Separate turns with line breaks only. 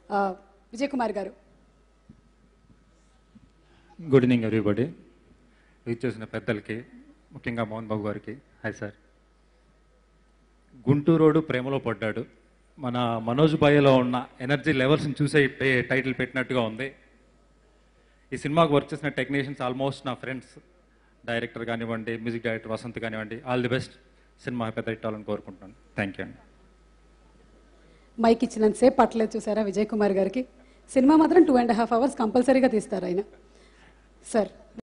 ఆ, విజయ్ కుమార్ గారు
good evening everybody reach చేసిన పెద్దలకి ముఖ్యంగా మోహన్ బాబు గారికి హాయ్ సార్ గుంటూరోడు ప్రేమలో పడ్డాడు మన మనోజ్ బాయ్లో ఉన్న ఎనర్జీ లెవెల్స్ని చూసే ఈ పే- టైటిల్ పెట్టినట్టుగా ఉంది ఈ సినిమాకు వర్క్ చేసిన టెక్నీషియన్స్ ఆల్మోస్ట్ నా ఫ్రెండ్స్ డైరెక్టర్ కానివ్వండి మ్యూజిక్ డైరెక్టర్ వసంత్ కానివ్వండి ఆల్ ది బెస్ట్ సినిమా పెద్ద ఇట్టాలని కోరుకుంటున్నాను థ్యాంక్ యూ అండి
మైక్ ఇచ్చినంతసేపు పట్టలేదు చూసారా విజయ్ కుమార్ గారికి సినిమా మాత్రం టూ అండ్ హాఫ్ అవర్స్ కంపల్సరీగా తీస్తారు ఆయన సార్